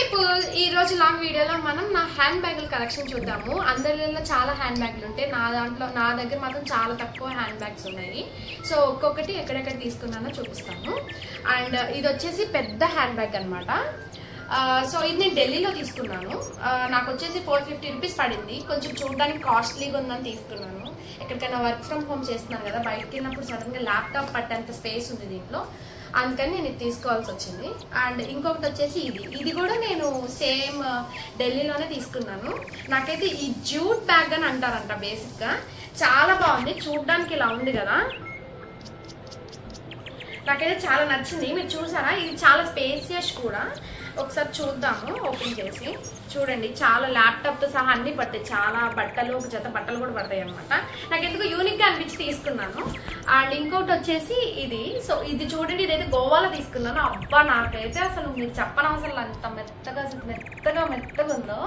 people ఈ రోజు long వీడియోలో మనం నా హ్యాండ్ బ్యాగుల కలెక్షన్ చూద్దాము అందరిలో చాలా హ్యాండ్ బ్యాగులు ఉంటాయి నా దాంట్లో నా దగ్గర మాత్రం చాలా తక్కువ హ్యాండ్ బ్యాగ్స్ ఉన్నాయి సో ఒక్కొక్కటి ఎక్కడెక్కడ తీసుకున్నానో చూపిస్తాను అండ్ ఇది వచ్చేసి పెద్ద హ్యాండ్ బ్యాగ్ అనమాట సో ఇది నేను ఢిల్లీలో తీసుకున్నాను ఆ, నాకు వచ్చేసి ఫోర్ ఫిఫ్టీ రూపీస్ పడింది కొంచెం చూడడానికి కాస్ట్లీగా ఉందని తీసుకున్నాను ఎక్కడికైనా వర్క్ ఫ్రమ్ హోమ్ చేస్తున్నాను కదా బయటకి వెళ్ళినప్పుడు సడన్గా ల్యాప్టాప్ పట్టేంత స్పేస్ ఉంది దీంట్లో అందుకని నేను ఇది తీసుకోవాల్సి వచ్చింది అండ్ ఇంకొకటి వచ్చేసి ఇది ఇది కూడా నేను సేమ్ ఢిల్లీలోనే తీసుకున్నాను నాకైతే ఈ జూట్ బ్యాగ్ అని అంటారంట బేసిక్గా చాలా బాగుంది చూడడానికి ఇలా ఉంది కదా నాకైతే చాలా నచ్చింది మీరు చూసారా ఇది చాలా స్పేసియస్ కూడా ఒకసారి చూద్దాము ఓపెన్ చేసి చూడండి చాలా ల్యాప్టాప్తో సహా అన్ని పడతాయి చాలా బట్టలు ఒక జత బట్టలు కూడా పడతాయి అనమాట నాకు ఎందుకు యూనిక్గా అనిపించి తీసుకున్నాను అండ్ ఇంకోటి వచ్చేసి ఇది సో ఇది చూడండి ఇదైతే గోవాలో తీసుకున్నాను అబ్బా నాకైతే అసలు మీరు చెప్పనవసరం అంత మెత్తగా అసలు మెత్తగా మెత్తగా ఉందో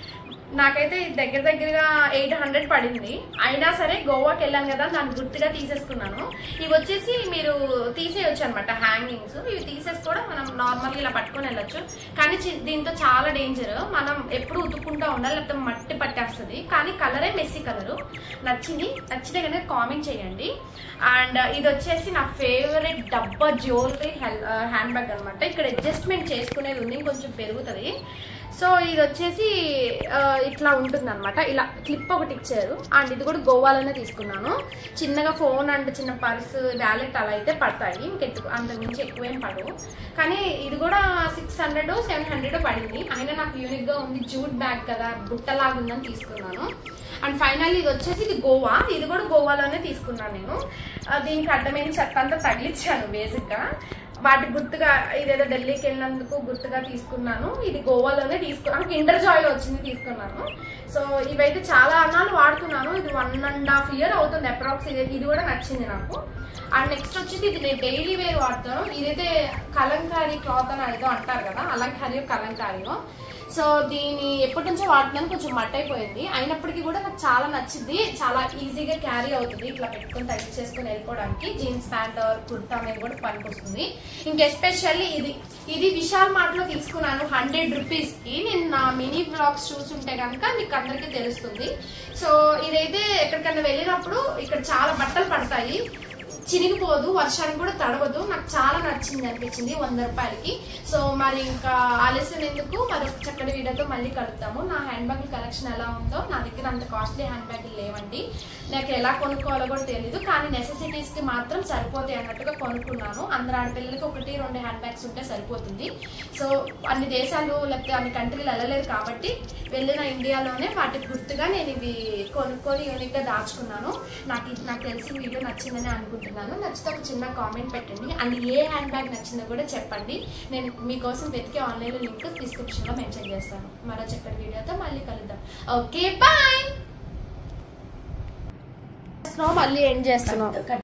నాకైతే ఇది దగ్గర దగ్గరగా ఎయిట్ హండ్రెడ్ పడింది అయినా సరే గోవాకి వెళ్ళాను కదా దాన్ని గుర్తుగా తీసేసుకున్నాను ఇవి వచ్చేసి మీరు తీసేయొచ్చు అనమాట హ్యాంగింగ్స్ ఇవి తీసేసి కూడా మనం నార్మల్గా ఇలా పట్టుకొని వెళ్ళొచ్చు కానీ చి- దీంతో చాలా డేంజర్ మనం ఎప్పుడు ఉతుక్కుంటా ఉండాలి లేకపోతే మట్టి పట్టేస్తుంది కానీ కలరే మెస్సీ కలరు నచ్చింది నచ్చితే కనుక కామెంట్ చేయండి అండ్ ఇది వచ్చేసి నా ఫేవరెట్ డబ్బా జ్యువెలరీ హ్యాండ్ బ్యాగ్ అనమాట ఇక్కడ అడ్జస్ట్మెంట్ చేసుకునేది ఉంది కొంచెం పెరుగుతుంది సో ఇది వచ్చేసి ఆ, ఇట్లా ఉంటుంది అనమాట ఇలా క్లిప్ ఒకటి ఇచ్చారు అండ్ ఇది కూడా గోవాలోనే తీసుకున్నాను చిన్నగా ఫోన్ అండ్ చిన్న పర్స్ వ్యాలెట్ అలా అయితే పడతాయి ఇంకెక్కు అంతకుమించి ఎక్కువేం పడవు కానీ ఇది కూడా సిక్స్ హండ్రెడ్ సెవెన్ హండ్రెడ్ పడింది అయినా నాకు యూనిక్గా ఉంది జూట్ బ్యాగ్ కదా బుట్టలాగా ఉందని తీసుకున్నాను అండ్ ఫైనల్ ఇది వచ్చేసి ఇది గోవా ఇది కూడా గోవాలోనే తీసుకున్నాను నేను ఆ, దీనికి అడ్డమైన చెత్త అంతా తగిలిచ్చాను బేసిక్గా వాటి గుర్తుగా ఇదేదో ఢిల్లీకి వెళ్ళినందుకు గుర్తుగా తీసుకున్నాను ఇది గోవాలోనే తీసుకున్నాను కిండర్ జాయ్లో వచ్చింది తీసుకున్నాను సో ఇవైతే చాలా అన్నాలు వాడుతున్నాను ఇది వన్ అండ్ హాఫ్ ఇయర్ అవుతుంది అప్రాక్స్ ఇది ఇది కూడా నచ్చింది నాకు అండ్ నెక్స్ట్ వచ్చేసి ఇది నేను డైలీ వేర్ వాడతాను ఇదైతే కలంకారీ క్లాత్ అని ఏదో అంటారు కదా అలంకారియో కలంకారియో సో దీని ఎప్పటి నుంచో వాడుతున్నాను కొంచెం మట్ అయిపోయింది అయినప్పటికీ కూడా నాకు చాలా నచ్చింది చాలా ఈజీగా క్యారీ అవుతుంది ఇట్లా పెట్టుకొని తగ్గి చేసుకొని వెళ్ళిపోవడానికి జీన్స్ ప్యాంట్ కుర్తా మీద కూడా పనికొస్తుంది ఇంకా ఎస్పెషల్లీ ఇది ఇది విశాల్ మార్ట్ లో తీసుకున్నాను హండ్రెడ్ రూపీస్ కి నేను నా మినీ బ్లాగ్స్ చూసుంటే కనుక మీకు అందరికీ తెలుస్తుంది సో ఇదైతే ఎక్కడికైనా వెళ్ళినప్పుడు ఇక్కడ చాలా బట్టలు పడతాయి చినిగిపోదు వర్షానికి కూడా తడవదు నాకు చాలా నచ్చింది అనిపించింది వంద రూపాయలకి సో మరి ఇంకా ఆలస్యం ఎందుకు మరొక చక్కటి వీడియోతో మళ్ళీ కలుద్దాము నా హ్యాండ్ బ్యాగ్ కలెక్షన్ ఎలా ఉందో నా దగ్గర అంత కాస్ట్లీ హ్యాండ్ బ్యాగులు లేవండి నాకు ఎలా కొనుక్కోవాలో కూడా తెలియదు కానీ necessities కి మాత్రం సరిపోతాయి అన్నట్టుగా కొనుక్కున్నాను అందరు ఆడపిల్లలకి ఒకటి రెండు హ్యాండ్ బ్యాగ్స్ ఉంటే సరిపోతుంది సో అన్ని దేశాలు లేకపోతే అన్ని కంట్రీలు వెళ్ళలేదు కాబట్టి వెళ్ళిన ఇండియాలోనే వాటికి గుర్తుగా నేను ఇవి కొనుక్కొని యూనిక్గా దాచుకున్నాను నాకు ఇది- నాకు తెలిసి వీడియో నచ్చిందని అనుకుంటున్నాను నచ్చితే ఒక చిన్న కామెంట్ పెట్టండి అండ్ ఏ హ్యాండ్ బ్యాగ్ నచ్చిందో కూడా చెప్పండి నేను మీకోసం వెతికి ఆన్లైన్లో లింక్ డిస్క్రిప్షన్లో మెన్షన్ చేస్తాను మరో చక్కటి వీడియోతో మళ్ళీ కలుద్దాం ఓకే బాయ్ మళ్ళీ ఎండ్ చేస్తున్నాం